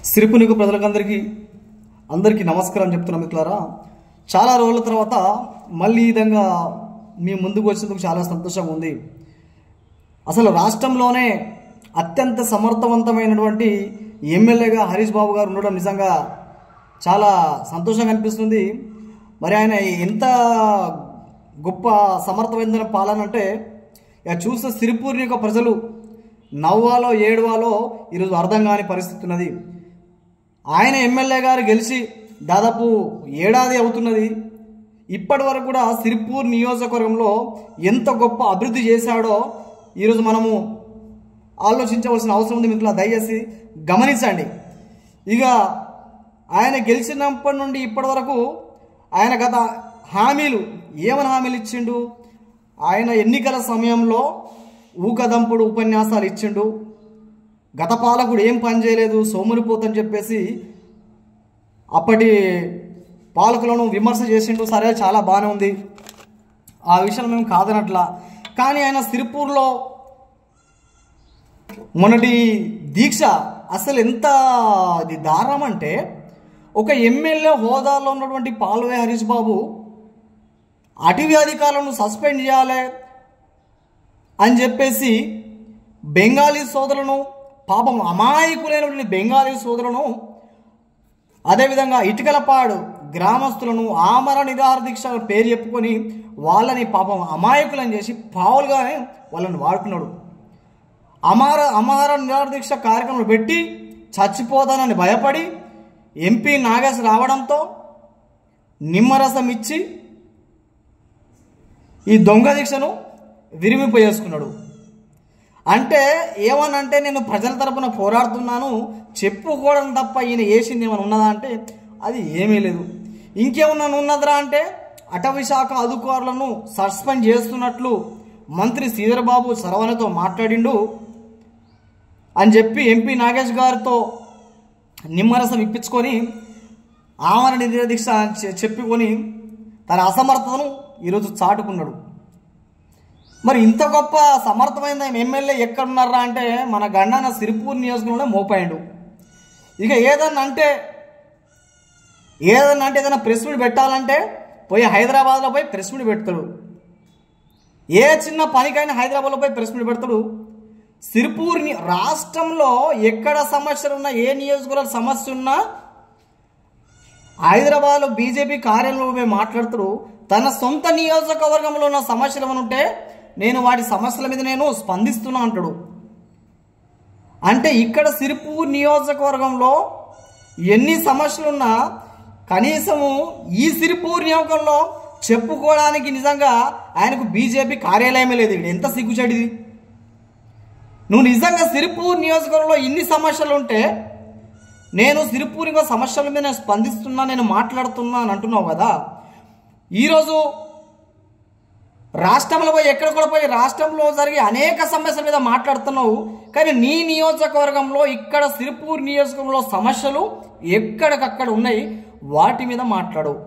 సిరిపునికు ప్రజలకందరికీ అందరికీ నమస్కారం చెప్తున్నా మిత్రులారా చాలా రోజుల తర్వాత మళ్ళీ ఈ విధంగా మీ ముందుకు వచ్చినందుకు చాలా సంతోషంగా ఉంది అసలు రాష్ట్రంలోనే అత్యంత సమర్థవంతమైనటువంటి ఎమ్మెల్యేగా హరీష్ బాబు గారు ఉండడం నిజంగా చాలా సంతోషంగా అనిపిస్తుంది మరి ఆయన ఎంత గొప్ప సమర్థవంతమైన పాలన అంటే ఇక చూస్తే సిరిపూర్ యొక్క ప్రజలు నవ్వాలో ఏడవాలో ఈరోజు అర్థం కాని పరిస్థితి ఉన్నది ఆయన ఎమ్మెల్యే గారు గెలిచి దాదాపు ఏడాది అవుతున్నది ఇప్పటి వరకు కూడా సిరిపూర్ నియోజకవర్గంలో ఎంత గొప్ప అభివృద్ధి చేశాడో ఈరోజు మనము ఆలోచించవలసిన అవసరం ఉంది మిత్రుల దయచేసి గమనించండి ఇక ఆయన గెలిచినప్పటి నుండి ఇప్పటి వరకు ఆయన గత హామీలు ఏమని హామీలు ఇచ్చిండు ఆయన ఎన్నికల సమయంలో ఊకదంపుడు ఉపన్యాసాలు ఇచ్చిండు గత పాలకుడు ఏం పని చేయలేదు సోమరిపోతని చెప్పేసి అప్పటి పాలకులను విమర్శ చేసిండు సరే చాలా బాగానే ఉంది ఆ విషయం మేము కాదనట్లా కానీ ఆయన సిరిపూర్లో మొన్నటి దీక్ష అసలు ఎంత ఇది దారుణం అంటే ఒక ఎమ్మెల్యే హోదాలో ఉన్నటువంటి పాల్వే హరీష్ బాబు అటవీ అధికారులను సస్పెండ్ చేయాలి అని చెప్పేసి బెంగాలీ సోదరులను పాపం అమాయకులైనటువంటి బెంగాలీ సోదరులను అదేవిధంగా ఇటుకలపాడు గ్రామస్తులను ఆమర నిరాహార దీక్ష పేరు చెప్పుకొని వాళ్ళని పాపం అమాయకులను చేసి పావులుగానే వాళ్ళని వాడుకున్నాడు అమార అమార నిరాహార దీక్ష కార్యక్రమాలు పెట్టి చచ్చిపోతానని భయపడి ఎంపీ నాగేశ్ రావడంతో నిమ్మరసం ఇచ్చి ఈ దొంగ దీక్షను విరిమిపోయేసుకున్నాడు అంటే ఏమనంటే నేను ప్రజల తరపున పోరాడుతున్నాను చెప్పుకోవడం తప్ప ఈయన వేసింది ఏమైనా ఉన్నదా అంటే అది ఏమీ లేదు ఇంకేమన్నా ఉన్నదిరా అంటే అటవీ శాఖ అధికారులను సస్పెండ్ చేస్తున్నట్లు మంత్రి శ్రీధర్ బాబు సరవణతో మాట్లాడిండు అని చెప్పి ఎంపీ నాగేష్ గారితో నిమ్మరసం ఇప్పించుకొని ఆమర నిరోధీక్ష చెప్పుకొని తన అసమర్థతను ఈరోజు చాటుకున్నాడు మరి ఇంత గొప్ప సమర్థమైన ఎమ్మెల్యే ఎక్కడున్నారా అంటే మన గండాన సిరిపూర్ నియోజకవర్గంలో మోపాయిండు ఇక ఏదన్నా అంటే ఏదన్నా అంటే ఏదైనా ప్రెస్ మీట్ పెట్టాలంటే పోయి హైదరాబాద్లో పోయి ప్రెస్ మీట్ పెడతాడు ఏ చిన్న పనికైనా హైదరాబాద్లో పోయి ప్రెస్ మీట్ పెడతాడు సిరిపూర్ ని- రాష్ట్రంలో ఎక్కడ సమస్యలు ఉన్నా ఏ నియోజకవర్గ సమస్య ఉన్నా హైదరాబాద్లో బీజేపీ కార్యాలయంలో పోయి మాట్లాడుతాడు తన సొంత నియోజకవర్గంలో ఉన్న సమస్యలు ఏమైనా ఉంటే నేను వాటి సమస్యల మీద నేను స్పందిస్తున్నా అంటాడు అంటే ఇక్కడ సిరిపూర్ నియోజకవర్గంలో ఎన్ని సమస్యలున్నా కనీసము ఈ సిరిపూర్ నియోజకంలో చెప్పుకోవడానికి నిజంగా ఆయనకు బీజేపీ కార్యాలయమే లేదు ఇక్కడ ఎంత సిగ్గుచెడిది నువ్వు నిజంగా సిరిపూర్ నియోజకవర్గంలో ఇన్ని సమస్యలు ఉంటే నేను సిరిపూర్ ఇంకో సమస్యల మీద నేను స్పందిస్తున్నా నేను మాట్లాడుతున్నా అని అంటున్నావు కదా ఈరోజు రాష్ట్రంలో పోయి ఎక్కడ కూడా పోయి రాష్ట్రంలో జరిగే అనేక సమస్యల మీద మాట్లాడుతున్నావు కానీ నీ నియోజకవర్గంలో ఇక్కడ సిరిపూర్ నియోజకవర్గంలో సమస్యలు ఎక్కడికక్కడ ఉన్నాయి వాటి మీద మాట్లాడవు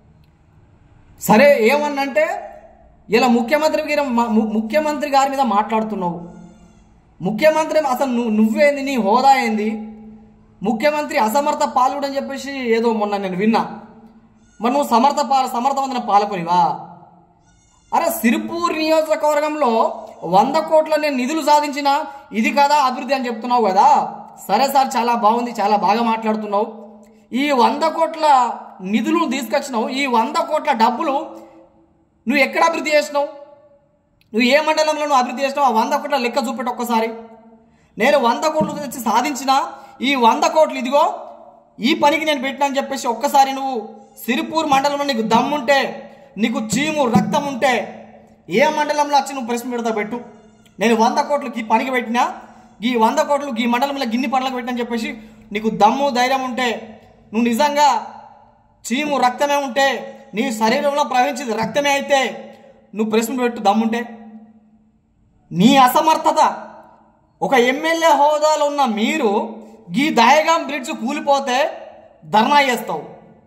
సరే ఏమన్నంటే ఇలా ముఖ్యమంత్రి గారి ము- ముఖ్యమంత్రి గారి మీద మాట్లాడుతున్నావు ముఖ్యమంత్రి అసలు నువ్వు నువ్వేంది నీ హోదా ఏంది ముఖ్యమంత్రి అసమర్థ పాలకుడు అని చెప్పేసి ఏదో మొన్న నేను విన్నా మరి నువ్వు సమర్థ పాల సమర్థవంతమైన పాలకునివా అరే సిరిపూర్ నియోజకవర్గంలో వంద కోట్ల నేను నిధులు సాధించిన ఇది కదా అభివృద్ధి అని చెప్తున్నావు కదా సరే సార్ చాలా బాగుంది చాలా బాగా మాట్లాడుతున్నావు ఈ వంద కోట్ల నిధులు తీసుకొచ్చినావు ఈ వంద కోట్ల డబ్బులు నువ్వు ఎక్కడ అభివృద్ధి చేసినావు నువ్వు ఏ మండలంలో నువ్వు అభివృద్ధి చేసినావు ఆ వంద కోట్ల లెక్క చూపెట్టు ఒక్కసారి నేను వంద కోట్లు తెచ్చి సాధించిన ఈ వంద కోట్లు ఇదిగో ఈ పనికి నేను పెట్టినా అని చెప్పేసి ఒక్కసారి నువ్వు సిరిపూర్ మండలంలో నీకు దమ్ముంటే నీకు చీము రక్తం ఉంటే ఏ మండలంలో వచ్చి నువ్వు ప్రశ్న పెడతా పెట్టు నేను వంద కోట్లు ఈ పనికి పెట్టినా ఈ వంద కోట్లు ఈ మండలంలో గిన్ని పనులకు పెట్టినా అని చెప్పేసి నీకు దమ్ము ధైర్యం ఉంటే నువ్వు నిజంగా చీము రక్తమే ఉంటే నీ శరీరంలో ప్రవహించేది రక్తమే అయితే నువ్వు ప్రశ్న పెట్టు దమ్ముంటే నీ అసమర్థత ఒక ఎమ్మెల్యే హోదాలో ఉన్న మీరు ఈ దయగాం బ్రిడ్జ్ కూలిపోతే ధర్నా చేస్తావు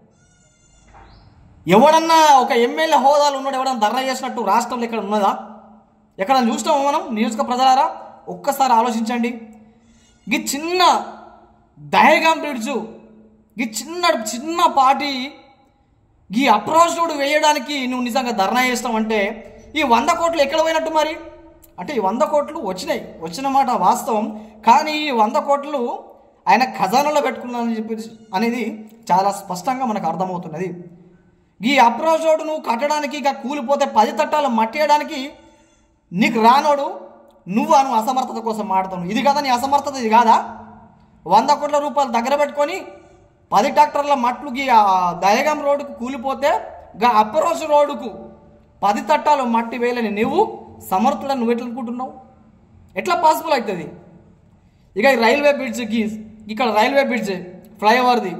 ఎవడన్నా ఒక ఎమ్మెల్యే హోదాలో ఉన్నాడు ఎవడన్నా ధర్నా చేసినట్టు రాష్ట్రంలో ఇక్కడ ఉన్నదా ఎక్కడ చూసినాము మనం నియోజక ప్రజలారా ఒక్కసారి ఆలోచించండి ఈ చిన్న దహేగాం బ్రిడ్జు ఈ చిన్న చిన్న పాటి ఈ అప్రోచ్ రోడ్ వేయడానికి నువ్వు నిజంగా ధర్నా చేస్తావు అంటే ఈ వంద కోట్లు ఎక్కడ పోయినట్టు మరి అంటే ఈ వంద కోట్లు వచ్చినాయి వచ్చిన మాట వాస్తవం కానీ ఈ వంద కోట్లు ఆయన ఖజానాలో పెట్టుకున్నానని చెప్పి అనేది చాలా స్పష్టంగా మనకు అర్థమవుతున్నది ఈ అప్రోచ్ రోడ్ నువ్వు కట్టడానికి ఇక కూలిపోతే పది తట్టాలు మట్టేయడానికి నీకు రానోడు నువ్వు అను అసమర్థత కోసం మాడుతావు ఇది కదా నీ అసమర్థత ఇది కాదా వంద కోట్ల రూపాయలు దగ్గర పెట్టుకొని పది ట్రాక్టర్ల మట్లుకి ఆ దయగం రోడ్డుకు కూలిపోతే గా అప్రోచ్ రోడ్డుకు పది తట్టాలు మట్టి వేయలేని నువ్వు సమర్థుడని నువ్వు ఎట్లా అనుకుంటున్నావు ఎట్లా పాసిబుల్ అవుతుంది ఇక ఈ రైల్వే బ్రిడ్జ్కి ఇక్కడ రైల్వే బ్రిడ్జ్ ఫ్లైఓవర్ది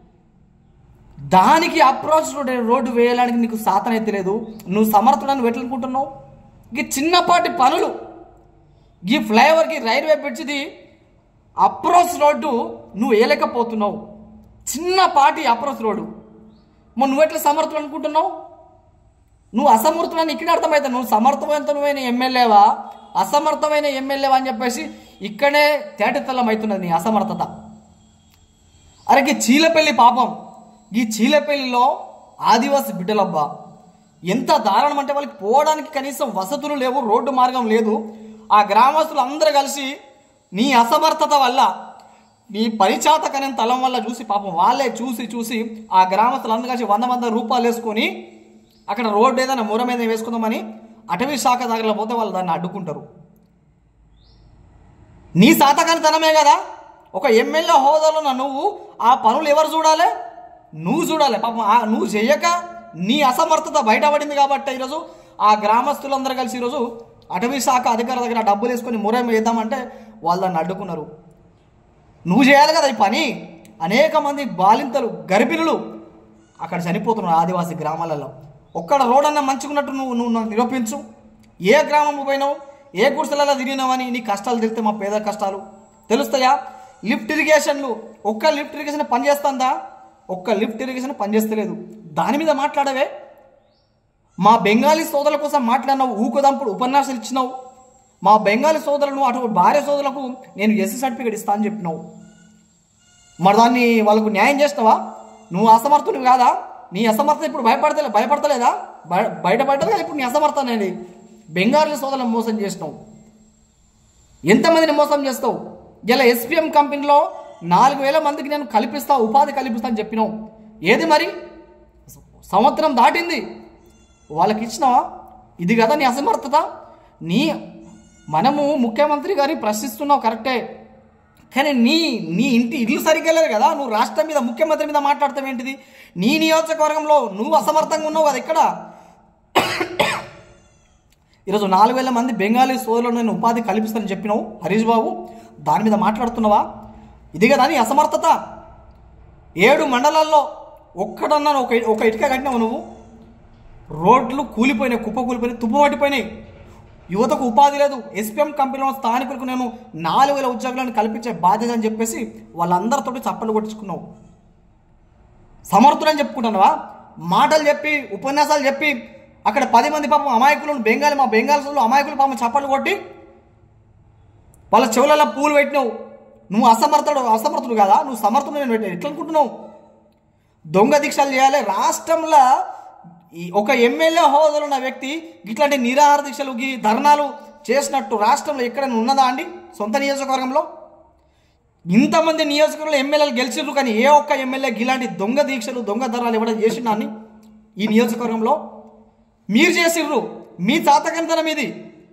దానికి అప్రోచ్ రోడ్ రోడ్డు వేయడానికి నీకు సాధన అయితే లేదు నువ్వు సమర్థుడని నువ్వు ఎట్లా అనుకుంటున్నావు ఈ చిన్నపాటి పనులు ఈ ఫ్లైఓవర్కి రైల్వే బ్రిడ్జ్ది అప్రోచ్ రోడ్డు నువ్వు వేయలేకపోతున్నావు చిన్నపాటి అప్రోచ్ రోడ్డు మరి నువ్వు ఎట్లా సమర్థుడు అనుకుంటున్నావు నువ్వు అసమర్థుడని ఇక్కడ అర్థమవుతావు నువ్వు సమర్థవంతమైన ఎమ్మెల్యేవా అసమర్థమైన ఎమ్మెల్యేవా అని చెప్పేసి ఇక్కడే తేటతెల్లం అవుతున్నది నీ అసమర్థత అరే ఈ చీలపల్లి పాపం ఈ చీలపల్లిలో ఆదివాసి బిడ్డలబ్బా ఎంత దారుణం అంటే వాళ్ళకి పోవడానికి కనీసం వసతులు లేవు రోడ్డు మార్గం లేదు ఆ గ్రామస్తులు అందరూ కలిసి నీ అసమర్థత వల్ల నీ పరిచాతకనే తలం వల్ల చూసి పాపం వాళ్ళే చూసి చూసి ఆ గ్రామస్తులు అందరూ కలిసి వంద వంద రూపాయలు వేసుకొని అక్కడ రోడ్డు ఏదైనా మూర మీద వేసుకుందామని అటవీ శాఖ దగ్గర పోతే వాళ్ళు దాన్ని అడ్డుకుంటారు నీ సాతకానితనమే కదా ఒక ఎమ్మెల్యే హోదాలో ఉన్న నువ్వు ఆ పనులు ఎవరు చూడాలి నువ్వు చూడాలి పాపం ఆ నువ్వు చెయ్యక నీ అసమర్థత బయటపడింది కాబట్టి ఈరోజు ఆ గ్రామస్తులందరూ కలిసి ఈరోజు అటవీ శాఖ అధికారుల దగ్గర డబ్బులు వేసుకొని మురే వేద్దామంటే వాళ్ళు దాన్ని అడ్డుకున్నారు నువ్వు చేయాలి కదా ఈ పని అనేక మంది బాలింతలు గర్భిణులు అక్కడ చనిపోతున్నారు ఆదివాసీ గ్రామాలలో ఒక్కడ రోడ్ అన్న మంచుకున్నట్టు నువ్వు నువ్వు నాకు నిరూపించు ఏ గ్రామం పోయినావు ఏ గుడిసెలలో తిరిగినావని నీ కష్టాలు తెలిస్తే మా పేద కష్టాలు తెలుస్తాయా లిఫ్ట్ ఇరిగేషన్లు ఒక్క లిఫ్ట్ ఇరిగేషన్ పనిచేస్తుందా ఒక్క లిఫ్ట్ ఇరిగేషన్ పనిచేస్తలేదు దాని మీద మాట్లాడవే మా బెంగాలీ సోదరుల కోసం మాట్లాడినావు ఊకుదంపుడు ఉపన్యాసాలు ఇచ్చినావు మా బెంగాలీ సోదరులను అటు భార్య సోదరులకు నేను ఎస్సీ సర్టిఫికేట్ ఇస్తా అని చెప్పినావు మరి దాన్ని వాళ్ళకు న్యాయం చేస్తావా నువ్వు అసమర్థుడు కాదా నీ అసమర్థత ఇప్పుడు భయపడతలే భయపడతలేదా బయ- బయటపడ్డది కదా ఇప్పుడు నీ అసమర్థత అనేది బెంగాలీ సోదరులను మోసం చేసినావు ఎంతమందిని మోసం చేస్తావు ఇలా ఎస్పీఎం కంపెనీలో నాలుగు వేల మందికి నేను కల్పిస్తా ఉపాధి కల్పిస్తా అని చెప్పినావు ఏది మరి సంవత్సరం దాటింది వాళ్ళకి ఇచ్చినావా ఇది కదా నీ అసమర్థత నీ మనము ముఖ్యమంత్రి గారిని ప్రశ్నిస్తున్నావు కరెక్టే కానీ నీ నీ ఇంటి ఇల్లు సరిగ్గా లేదు కదా నువ్వు రాష్ట్రం మీద ముఖ్యమంత్రి మీద మాట్లాడతావు ఏంటిది నీ నియోజకవర్గంలో నువ్వు అసమర్థంగా ఉన్నావు కదా ఇక్కడ ఈరోజు నాలుగు వేల మంది బెంగాలీ సోదరులు నేను ఉపాధి కల్పిస్తానని చెప్పినావు హరీష్ బాబు దాని మీద మాట్లాడుతున్నావా ఇది కదా నీ అసమర్థత ఏడు మండలాల్లో ఒక్కడన్నా ఒక ఒక ఇటుక కట్టినావు నువ్వు రోడ్లు కూలిపోయినాయి కుప్ప కూలిపోయినాయి తుప్పు పట్టిపోయినాయి యువతకు ఉపాధి లేదు ఎస్పీఎం కంపెనీలో స్థానికులకు నేను నాలుగు వేల ఉద్యోగాలను కల్పించే బాధ్యత అని చెప్పేసి వాళ్ళందరితోటి చప్పలు కొట్టించుకున్నావు సమర్థుడని చెప్పుకుంటున్నావా మాటలు చెప్పి ఉపన్యాసాలు చెప్పి అక్కడ పది మంది పాపం అమాయకులను బెంగాలీ మా బెంగాల్ సోదరులు అమాయకులు పాపం చప్పట్లు కొట్టి వాళ్ళ చెవులలో పూలు పెట్టినావు నువ్వు అసమర్థుడు అసమర్థుడు కదా నువ్వు సమర్థుడు నేను పెట్టాను ఎట్లా అనుకుంటున్నావు దొంగ దీక్షలు చేయాలి రాష్ట్రంలో ఈ ఒక ఎమ్మెల్యే హోదాలో ఉన్న వ్యక్తి ఇట్లాంటి నిరాహార దీక్షలు ఈ ధర్నాలు చేసినట్టు రాష్ట్రంలో ఎక్కడైనా ఉన్నదా అండి సొంత నియోజకవర్గంలో ఇంతమంది నియోజకవర్గంలో ఎమ్మెల్యేలు గెలిచిర్రు కానీ ఏ ఒక్క ఎమ్మెల్యే ఇలాంటి దొంగ దీక్షలు దొంగ ధర్నాలు ఇవ్వడం చేసిండా అని ఈ నియోజకవర్గంలో మీరు చేసిర్రు మీ చాతకంతనం ఇది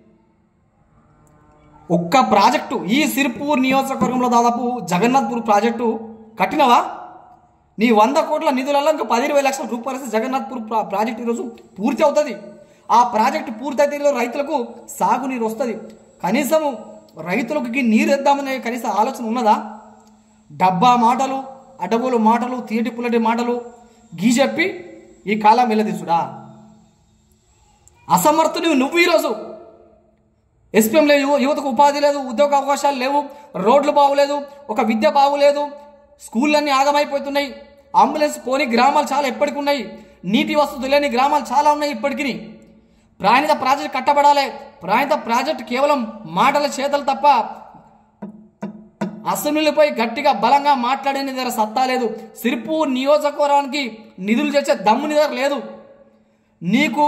ఒక్క ప్రాజెక్టు ఈ సిర్పూర్ నియోజకవర్గంలో దాదాపు జగన్నాథ్పూర్ ప్రాజెక్టు కట్టినవా నీ వంద కోట్ల నిధులలో ఇంకా పది ఇరవై లక్షల రూపాయలు ఇస్తే జగన్నాథ్పూర్ ప్రా- ప్రాజెక్ట్ ఈరోజు పూర్తి అవుతుంది ఆ ప్రాజెక్టు పూర్తయితే ఈరోజు రైతులకు సాగునీరు వస్తుంది కనీసము రైతులకు ఈ నీరు ఇద్దామనే కనీస ఆలోచన ఉన్నదా డబ్బా మాటలు అడవులు మాటలు తీయటి పుల్లటి మాటలు గీ చెప్పి ఈ కాలం వెళ్ళదీసుడా అసమర్థుడు నువ్వు ఈరోజు ఎస్పీఎం లేదు యువతకు ఉపాధి లేదు ఉద్యోగ అవకాశాలు లేవు రోడ్లు బాగోలేదు ఒక విద్య బాగోలేదు స్కూళ్ళన్నీ ఆగమైపోతున్నాయి అంబులెన్స్ పోని గ్రామాలు చాలా ఎప్పటికి ఉన్నాయి నీటి వసతులు లేని గ్రామాలు చాలా ఉన్నాయి ఇప్పటికి ప్రాణిత ప్రాజెక్ట్ కట్టబడాలి ప్రాణిత ప్రాజెక్ట్ కేవలం మాటల చేతలు తప్ప అసెంబ్లీపై గట్టిగా బలంగా మాట్లాడే నీ దగ్గర సత్తా లేదు సిరిపూర్ నియోజకవర్గానికి నిధులు చేసే దమ్ము నీ దగ్గర లేదు నీకు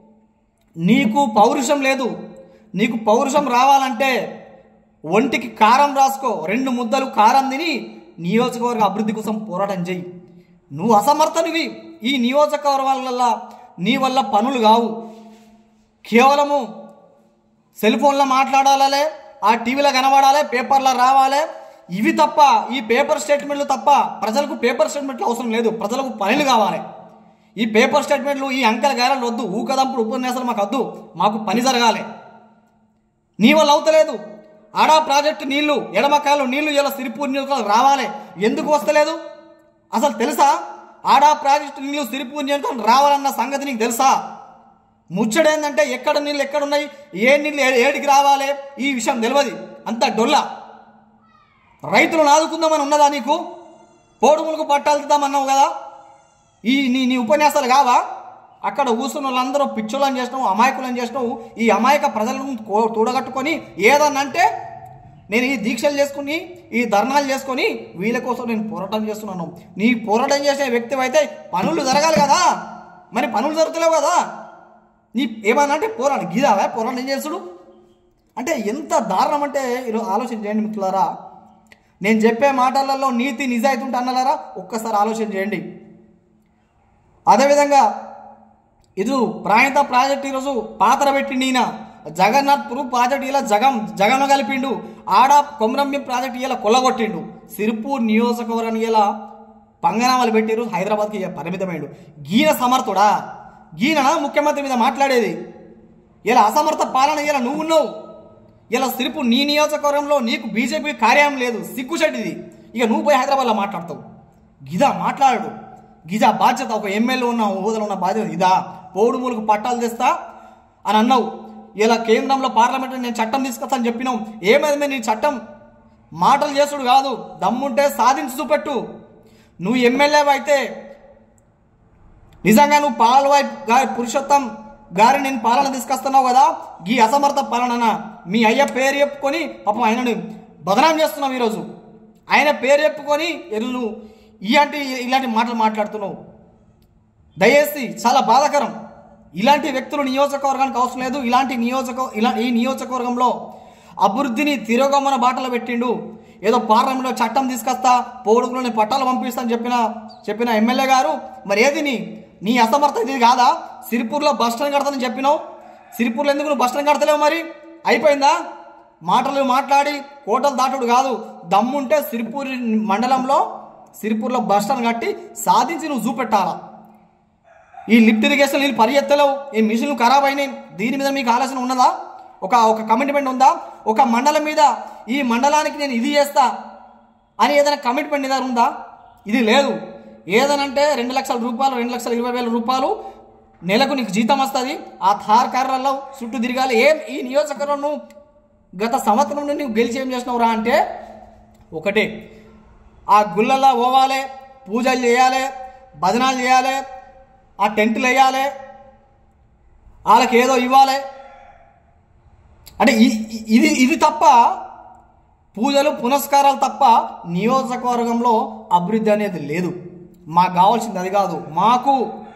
నీకు పౌరుషం లేదు నీకు పౌరుషం రావాలంటే ఒంటికి కారం రాసుకో రెండు ముద్దలు కారం తిని నియోజకవర్గ అభివృద్ధి కోసం పోరాటం చెయ్యి నువ్వు అసమర్థనివి ఈ నియోజకవర్గాల వల్ల నీ వల్ల పనులు కావు కేవలము సెల్ ఫోన్లో మాట్లాడాలే ఆ టీవీలో కనబడాలి పేపర్లో రావాలి ఇవి తప్ప ఈ పేపర్ స్టేట్మెంట్లు తప్ప ప్రజలకు పేపర్ స్టేట్మెంట్లు అవసరం లేదు ప్రజలకు పనులు కావాలి ఈ పేపర్ స్టేట్మెంట్లు ఈ అంకెల గారెలు వద్దు ఊకదంపుడు ఉపన్యాసాలు మాకు వద్దు మాకు పని జరగాలి నీ వల్ల అవుతలేదు ఆడా ప్రాజెక్టు నీళ్లు ఎడమకాయలు నీళ్లు ఇలా సిరిపూర్ నియోజకవర్గం రావాలి ఎందుకు వస్తలేదు అసలు తెలుసా ఆడా ప్రాజెక్టు నీళ్లు సిరిపూర్ నియోజకవర్గం రావాలన్న సంగతి నీకు తెలుసా ముచ్చడేందంటే ఎక్కడ నీళ్ళు ఎక్కడ ఉన్నాయి ఏ నీళ్ళు ఏ- ఏడికి రావాలి ఈ విషయం తెలియదు అంత డొల్ల రైతులను ఆదుకుందామని ఉన్నదా నీకు పోడుములకు పట్టాలు తీద్దామన్నావు కదా ఈ నీ నీ ఉపన్యాసాలు కావా అక్కడ కూర్చున్న వాళ్ళందరూ పిచ్చులను చేసినావు అమాయకులను చేసినావు ఈ అమాయక ప్రజలను కో- తూడగట్టుకొని ఏదన్నా అంటే నేను ఈ దీక్షలు చేసుకుని ఈ ధర్నాలు చేసుకొని వీళ్ళ కోసం నేను పోరాటం చేస్తున్నాను నీ పోరాటం చేసే వ్యక్తి అయితే పనులు జరగాలి కదా మరి పనులు జరుగుతలేవు కదా నీ ఏమన్నా అంటే పోరాడు గీదావా పోరాటం చేసుడు అంటే ఎంత దారుణం అంటే ఈరోజు ఆలోచన చేయండి మిత్రులారా నేను చెప్పే మాటలలో నీతి నిజాయితీ ఉంటే అన్నలారా ఒక్కసారి ఆలోచన చేయండి అదేవిధంగా ఇది ప్రాయంత ప్రాజెక్ట్ ఈరోజు పాత్ర పెట్టిండి ఈయన జగన్నాథ్పూర్ ప్రాజెక్ట్ ఇలా జగం జగన్ కలిపిండు ఆడ కొమరంభీం ప్రాజెక్ట్ ఇలా కొల్లగొట్టిండు సిరిపూర్ నియోజకవర్గాన్ని ఇలా పంగనామాలు పెట్టిరు హైదరాబాద్కి ఇక పరిమితమైండు గీన సమర్థుడా గీననా ముఖ్యమంత్రి మీద మాట్లాడేది ఇలా అసమర్థ పాలన ఇలా నువ్వు ఉన్నావు ఇలా సిరిపు నీ నియోజకవర్గంలో నీకు బీజేపీ కార్యం లేదు సిగ్గుచెడ్డిది ఇక నువ్వు పోయి హైదరాబాద్లో మాట్లాడతావు గిదా మాట్లాడు గిదా బాధ్యత ఒక ఎమ్మెల్యే ఉన్న హోదాలో ఉన్న బాధ్యత ఇదా పౌడుమూలకు పట్టాలు తెస్తా అని అన్నావు ఇలా కేంద్రంలో పార్లమెంట్ నేను చట్టం తీసుకొస్తాను చెప్పినావు ఏమైంది నీ చట్టం మాటలు చేసుడు కాదు దమ్ముంటే సాధించి చూపెట్టు నువ్వు ఎమ్మెల్యే అయితే నిజంగా నువ్వు పాలవాయి గారి పురుషోత్తం గారి నేను పాలన తీసుకొస్తున్నావు కదా ఈ అసమర్థ పాలన మీ అయ్య పేరు చెప్పుకొని పాపం ఆయనని బదనాం చేస్తున్నావు ఈరోజు ఆయన పేరు చెప్పుకొని ఎల్లు ఇలాంటి ఇలాంటి మాటలు మాట్లాడుతున్నావు దయచేసి చాలా బాధాకరం ఇలాంటి వ్యక్తులు నియోజకవర్గానికి అవసరం లేదు ఇలాంటి నియోజక ఇలా ఈ నియోజకవర్గంలో అభివృద్ధిని తిరోగమన బాటలో పెట్టిండు ఏదో పార్లమెంట్లో చట్టం తీసుకొస్తా పోడుకులని పట్టాలు పంపిస్తాను చెప్పిన చెప్పిన ఎమ్మెల్యే గారు మరి ఏది నీ నీ అసమర్థత ఇది కాదా సిరిపూర్లో బస్ స్టాండ్ కడతానని చెప్పినావు సిరిపూర్లో ఎందుకు నువ్వు బస్ స్టాండ్ కడతలేవు మరి అయిపోయిందా మాటలు మాట్లాడి కోటలు దాటుడు కాదు దమ్ముంటే సిరిపూర్ మండలంలో సిరిపూర్లో బస్ స్టాండ్ కట్టి సాధించి నువ్వు చూపెట్టాలా ఈ లిఫ్ట్ ఇరిగేషన్ నీళ్ళు పరిగెత్తలేవు ఈ మిషన్లు ఖరాబ్ అయినాయి దీని మీద మీకు ఆలోచన ఉన్నదా ఒక ఒక కమిట్మెంట్ ఉందా ఒక మండలం మీద ఈ మండలానికి నేను ఇది చేస్తా అని ఏదైనా కమిట్మెంట్ నీ దగ్గర ఉందా ఇది లేదు ఏదనంటే రెండు లక్షల రూపాయలు రెండు లక్షల ఇరవై వేల రూపాయలు నెలకు నీకు జీతం వస్తుంది ఆ థార్ కార్లలో చుట్టూ తిరగాలి ఏం ఈ నియోజకవర్గం నువ్వు గత సంవత్సరం నుండి నువ్వు గెలిచి ఏం చేసినావురా అంటే ఒకటే ఆ గుళ్ళల్లో పోవాలి పూజలు చేయాలి భజనాలు చేయాలి ఆ టెంట్లు వేయాలి వాళ్ళకి ఏదో ఇవ్వాలి అంటే ఇ- ఇ- ఇది ఇది తప్ప పూజలు పునస్కారాలు తప్ప నియోజకవర్గంలో అభివృద్ధి అనేది లేదు మాకు కావాల్సింది అది కాదు మాకు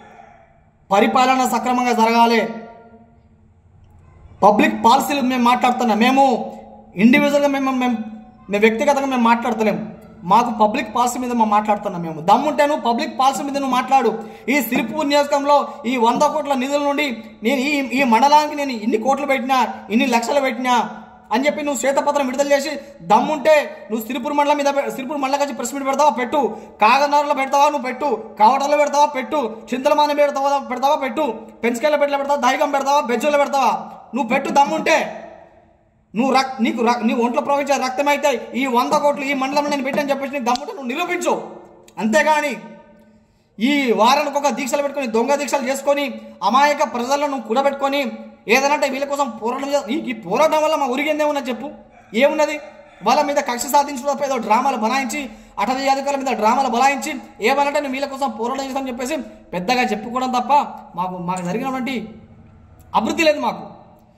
పరిపాలన సక్రమంగా జరగాలి పబ్లిక్ పాలసీలు మేము మాట్లాడుతున్నాం మేము ఇండివిజువల్గా మేము మేము మేము వ్యక్తిగతంగా మేము మాట్లాడతలేము మాకు పబ్లిక్ పాలసీ మీద మేము మాట్లాడుతున్నాం మేము దమ్ముంటే నువ్వు పబ్లిక్ పాలసీ మీద నువ్వు మాట్లాడు ఈ సిరిపూర్ నియోజకంలో ఈ వంద కోట్ల నిధుల నుండి నేను ఈ ఈ మండలానికి నేను ఇన్ని కోట్లు పెట్టినా ఇన్ని లక్షలు పెట్టినా అని చెప్పి నువ్వు శ్వేతపత్రం విడుదల చేసి దమ్ముంటే నువ్వు సిరిపూర్ మండలం మీద పె- సిరిపూర్ మండలం వచ్చి ప్రెస్ మీట్ పెడతావా పెట్టు కాగనారులో పెడతావా నువ్వు పెట్టు కావటంలో పెడతావా పెట్టు చింతలమాన పెడతావా పెడతావా పెట్టు పెంచకాయలో పెట్టిన పెడతావా దైగం పెడతావా బెజ్జోలో పెడతావా నువ్వు పెట్టు దమ్ముంటే నువ్వు రక్ నీకు రక్ నీ ఒంట్లో ప్రవహించే రక్తం అయితే ఈ వంద కోట్లు ఈ మండలంలో నేను పెట్టని చెప్పేసి నీకు దమ్ముంటే నువ్వు నిరూపించు అంతేగాని ఈ వారానికి ఒక దీక్షలు పెట్టుకొని దొంగ దీక్షలు చేసుకొని అమాయక ప్రజలను నువ్వు కూడబెట్టుకొని ఏదనంటే వీళ్ళ కోసం పోరాటం చే- ఈ- ఈ పోరాటం వల్ల మా ఉరిగిందే ఉన్నది చెప్పు ఏమున్నది వాళ్ళ మీద కక్ష సాధించడం తప్ప ఏదో డ్రామాలు బనాయించి అటవీ అధికారుల మీద డ్రామాలు బలాయించి ఏమనంటే నేను వీళ్ళ కోసం పోరాటం చేస్తానని చెప్పేసి పెద్దగా చెప్పుకోవడం తప్ప మాకు మాకు జరిగినటువంటి అభివృద్ధి లేదు మాకు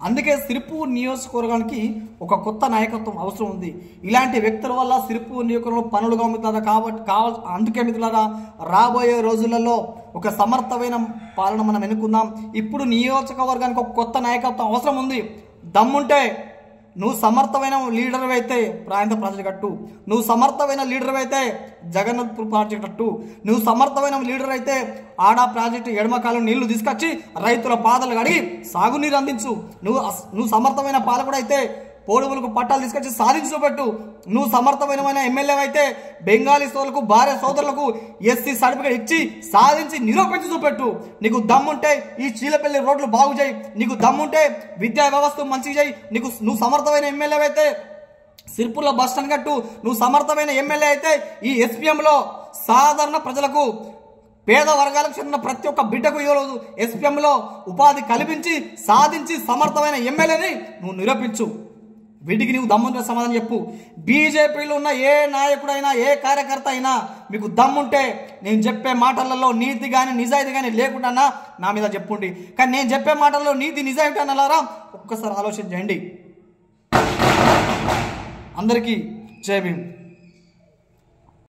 అందుకే సిరిపూర్ నియోజకవర్గానికి ఒక కొత్త నాయకత్వం అవసరం ఉంది ఇలాంటి వ్యక్తుల వల్ల సిరిపూర్ నియోజకవర్గంలో పనులు గమ్ముతారా కాబట్టి కావాలి అందుకే మిత్రులారా రాబోయే రోజులలో ఒక సమర్థమైన పాలన మనం ఎన్నుకుందాం ఇప్పుడు నియోజకవర్గానికి ఒక కొత్త నాయకత్వం అవసరం ఉంది దమ్ముంటే నువ్వు సమర్థమైన లీడర్ అయితే ప్రాంత ప్రాజెక్ట్ కట్టు నువ్వు సమర్థమైన లీడర్ అయితే జగన్నాథ్పూర్ ప్రాజెక్ట్ కట్టు నువ్వు సమర్థమైన లీడర్ అయితే ఆడా ప్రాజెక్టు ఎడమకాలం నీళ్లు తీసుకొచ్చి రైతుల పాదలు కడిగి సాగునీరు అందించు నువ్వు అస్- నువ్వు సమర్థమైన పాలకుడు అయితే పోడువులకు పట్టాలు తీసుకొచ్చి సాధించి చూపెట్టు నువ్వు సమర్థమైన ఎమ్మెల్యే అయితే బెంగాలీ సోదరులకు భార్య సోదరులకు ఎస్సీ సర్టిఫికేట్ ఇచ్చి సాధించి నిరూపించి చూపెట్టు నీకు దమ్ముంటే ఈ చీలపల్లి రోడ్లు బాగు చేయి నీకు దమ్ముంటే విద్యా వ్యవస్థ మంచిగా చేయి నీకు నువ్వు సమర్థమైన ఎమ్మెల్యే అయితే సిర్పూర్లో బస్ స్టాండ్ కట్టు నువ్వు సమర్థమైన ఎమ్మెల్యే అయితే ఈ ఎస్పీఎంలో సాధారణ ప్రజలకు పేద వర్గాలకు చెందిన ప్రతి ఒక్క బిడ్డకు ఈరోజు ఎస్పీఎంలో ఉపాధి కల్పించి సాధించి సమర్థమైన ఎమ్మెల్యేని నువ్వు నిరూపించు వీటికి నీవు దమ్ముంటే సమాధానం చెప్పు బీజేపీలో ఉన్న ఏ నాయకుడైనా ఏ కార్యకర్త అయినా మీకు దమ్ముంటే నేను చెప్పే మాటలలో నీతి కానీ నిజాయితీ కానీ లేకుండా నా మీద చెప్పుండి కానీ నేను చెప్పే మాటల్లో నీతి నిజాయితీ అన్నలారా ఒక్కసారి ఆలోచన చేయండి అందరికీ జై భీమ్